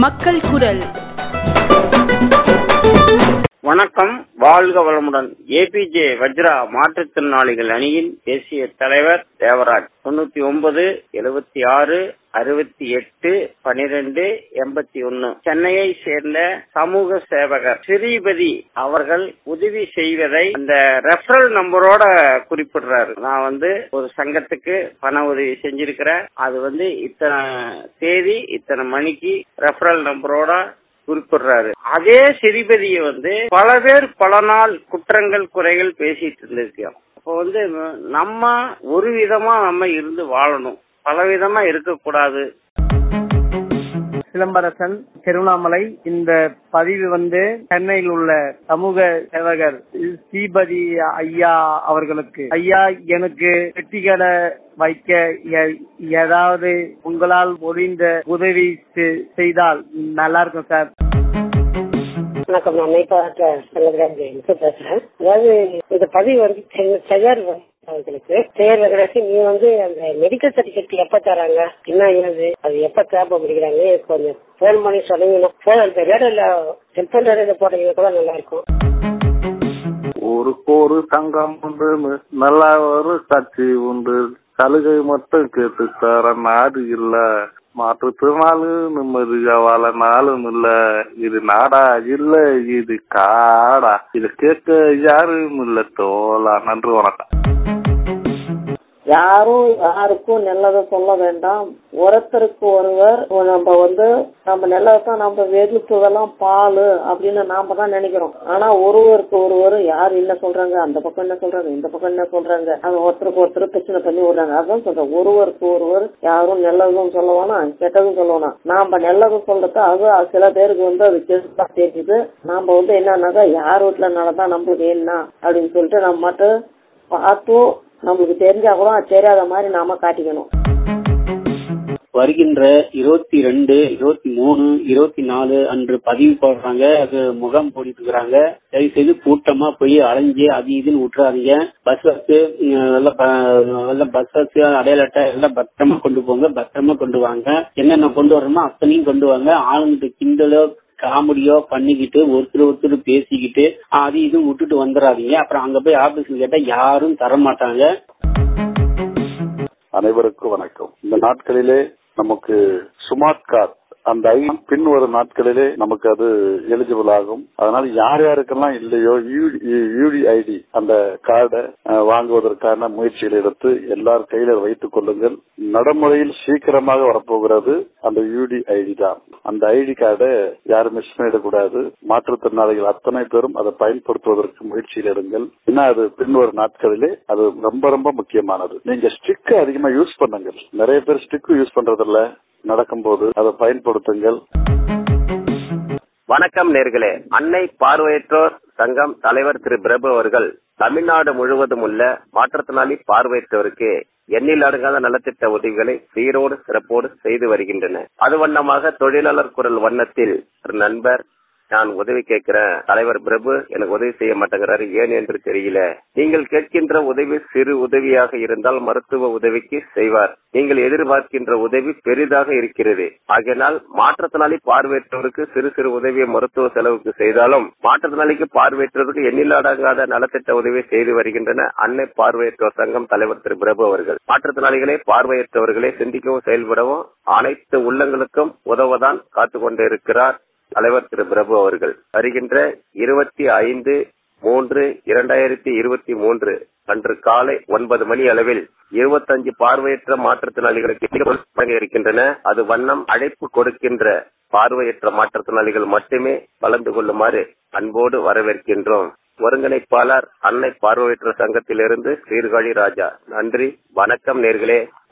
மக்கள் குரல் வணக்கம் வாழ்க வளமுடன் ஏபிஜே வஜ்ரா மாற்றுத்திறனாளிகள் அணியின் தேசிய தலைவர் தேவராஜ் தொண்ணூத்தி ஒன்பது எழுபத்தி ஆறு அறுபத்தி எட்டு பனிரெண்டு எண்பத்தி ஒன்னு சென்னையை சேர்ந்த சமூக சேவகர் ஸ்ரீபதி அவர்கள் உதவி செய்வதை அந்த ரெஃபரல் நம்பரோட குறிப்பிடுறாரு நான் வந்து ஒரு சங்கத்துக்கு பண உதவி செஞ்சிருக்கிறேன் அது வந்து இத்தனை தேதி இத்தனை மணிக்கு ரெஃபரல் நம்பரோட குறிப்பிடுறாரு அதே சிறிபதியை வந்து பல பேர் பல நாள் குற்றங்கள் குறைகள் பேசிட்டு இருந்திருக்கோம் அப்போ வந்து நம்ம ஒரு விதமா நம்ம இருந்து வாழணும் பல விதமா இருக்கக்கூடாது சிலம்பரசன் திருவண்ணாமலை இந்த பதிவு வந்து சென்னையில் உள்ள சமூக சேவகர் ஸ்ரீபதி ஐயா அவர்களுக்கு ஐயா எனக்கு வெட்டிகளை வைக்க எ- ஏதாவது உங்களால் முடிந்த உதவி செ- செய்தால் நல்லா இருக்கும் சார் வணக்கம் நான் மேய்ப்பாட்ட சங்கத்திலிருந்து பேசுறேன் அதாவது இந்த பதிவு வந்து சென்னை தயார் அவர்களுக்கு தயார் வெங்கடேஷ் நீ வந்து அந்த மெடிக்கல் சர்டிபிகேட் எப்ப தராங்க என்ன ஏது அது எப்ப தேவைப்படுகிறாங்க எனக்கு கொஞ்சம் போன் பண்ணி சொன்னீங்கன்னா போன் அந்த ரேடியோல செல்போன் ரேடியோல போட்டீங்கன்னா கூட நல்லா இருக்கும் ஊருக்கு ஒரு சங்கம் உண்டு நல்ல ஒரு கட்சி உண்டு சலுகை மட்டும் கேட்டு தர நாடு இல்ல மாற்றுத்திறனாளு நிம்மதியா வாழ நாளும் இல்ல இது நாடா இல்ல இது காடா இது கேட்க யாரும் இல்ல தோலா நன்றி வணக்கம் யாரும் யாருக்கும் நல்லதை சொல்ல வேண்டாம் ஒருத்தருக்கு ஒருவர் நம்ம வந்து நம்ம நல்லதான் நம்ம வெறுப்புதெல்லாம் பால் அப்படின்னு நாம தான் நினைக்கிறோம் ஆனா ஒருவருக்கு ஒருவர் யார் என்ன சொல்றாங்க அந்த பக்கம் என்ன சொல்றாங்க இந்த பக்கம் என்ன சொல்றாங்க அது ஒருத்தருக்கு ஒருத்தர் பிரச்சனை பண்ணி விடுறாங்க அதான் சொல்றேன் ஒருவருக்கு ஒருவர் யாரும் நல்லதும் சொல்ல வேணாம் கெட்டதும் சொல்ல வேணாம் நாம நல்லதும் சொல்றது அது சில பேருக்கு வந்து அது கெடுதா தெரியுது நாம வந்து என்னன்னாக்கா யார் வீட்டுல நடந்தா நம்மளுக்கு என்ன அப்படின்னு சொல்லிட்டு நம்ம மட்டும் பார்த்தும் நம்மளுக்கு தெரிஞ்சா கூட அது தெரியாத மாதிரி நாம காட்டிக்கணும் வருகின்ற இருபத்தி ரெண்டு இருபத்தி மூணு இருபத்தி நாலு அன்று பதிவு போடுறாங்க அது முகாம் போட்டுட்டு இருக்கிறாங்க தயவு செய்து கூட்டமா போய் அலைஞ்சு அது இதுன்னு விட்டுறாதீங்க பஸ் பஸ் எல்லாம் பஸ் பஸ் அடையாள அட்டை எல்லாம் பத்திரமா கொண்டு போங்க பத்திரமா கொண்டு வாங்க என்னென்ன கொண்டு வரணுமோ அத்தனையும் கொண்டு வாங்க ஆளுங்கிட்ட கிண்டலோ காமெடியோ பண்ணிக்கிட்டு ஒருத்தர் ஒருத்தர் பேசிக்கிட்டு அது இதுவும் விட்டுட்டு வந்துடாதீங்க அப்புறம் அங்க போய் ஆபீஸ்ல கேட்டா யாரும் தர மாட்டாங்க அனைவருக்கும் வணக்கம் இந்த நாட்களிலே நமக்கு ஸ்மார்ட் கார்டு அந்த ஐ பின் வரும் நாட்களிலே நமக்கு அது எலிஜிபிள் ஆகும் அதனால யார் யாருக்கெல்லாம் இல்லையோ யூடிஐடி அந்த கார்டை வாங்குவதற்கான முயற்சிகள் எடுத்து எல்லார் கையில வைத்துக் கொள்ளுங்கள் நடைமுறையில் சீக்கிரமாக வரப்போகிறது அந்த யூடிஐடி தான் அந்த ஐடி கார்டை யாரும் மிஸ் பண்ணிடக்கூடாது மாற்றுத்திறனாளிகள் அத்தனை பேரும் அதை பயன்படுத்துவதற்கு முயற்சியில் எடுங்கள் ஏன்னா அது பின்வரும் நாட்களிலே அது ரொம்ப ரொம்ப முக்கியமானது நீங்க ஸ்டிக் அதிகமா யூஸ் பண்ணுங்கள் நிறைய பேர் ஸ்டிக் யூஸ் பண்றதில்ல நடக்கும்போது அதை பயன்படுத்துங்கள் வணக்கம் நேர்களே அன்னை பார்வையற்றோர் சங்கம் தலைவர் திரு பிரபு அவர்கள் தமிழ்நாடு முழுவதும் உள்ள மாற்றுத்திறனாளி பார்வையற்றோருக்கு எண்ணில் அடங்காத நலத்திட்ட உதவிகளை சீரோடு சிறப்போடு செய்து வருகின்றன அது வண்ணமாக தொழிலாளர் குரல் வண்ணத்தில் ஒரு நண்பர் நான் உதவி கேட்கிறேன் தலைவர் பிரபு எனக்கு உதவி செய்ய மாட்டேங்கிறாரு ஏன் என்று தெரியல நீங்கள் கேட்கின்ற உதவி சிறு உதவியாக இருந்தால் மருத்துவ உதவிக்கு செய்வார் நீங்கள் எதிர்பார்க்கின்ற உதவி பெரிதாக இருக்கிறது ஆகையினால் மாற்றுத்திறனாளி பார்வையற்றவருக்கு சிறு சிறு உதவியை மருத்துவ செலவுக்கு செய்தாலும் மாற்றுத்திறனாளிக்கு பார்வையற்றவருக்கு எண்ணிலடங்காத நலத்திட்ட உதவி செய்து வருகின்றன அன்னை பார்வையற்றோர் சங்கம் தலைவர் திரு பிரபு அவர்கள் மாற்றுத்திறனாளிகளை பார்வையற்றவர்களை சிந்திக்கவும் செயல்படவும் அனைத்து உள்ளங்களுக்கும் உதவதான் காத்து கொண்டிருக்கிறார் தலைவர் திரு பிரபு அவர்கள் வருகின்ற இருபத்தி ஐந்து மூன்று இரண்டாயிரத்தி இருபத்தி மூன்று அன்று காலை ஒன்பது மணி அளவில் இருபத்தஞ்சு பார்வையற்ற மாற்றுத்திறனாளிகளுக்கு வழங்க இருக்கின்றன அது வண்ணம் அழைப்பு கொடுக்கின்ற பார்வையற்ற மாற்றுத்திறனாளிகள் மட்டுமே கலந்து கொள்ளுமாறு அன்போடு வரவேற்கின்றோம் ஒருங்கிணைப்பாளர் அன்னை பார்வையற்ற சங்கத்திலிருந்து சீர்காழி ராஜா நன்றி வணக்கம் நேர்களே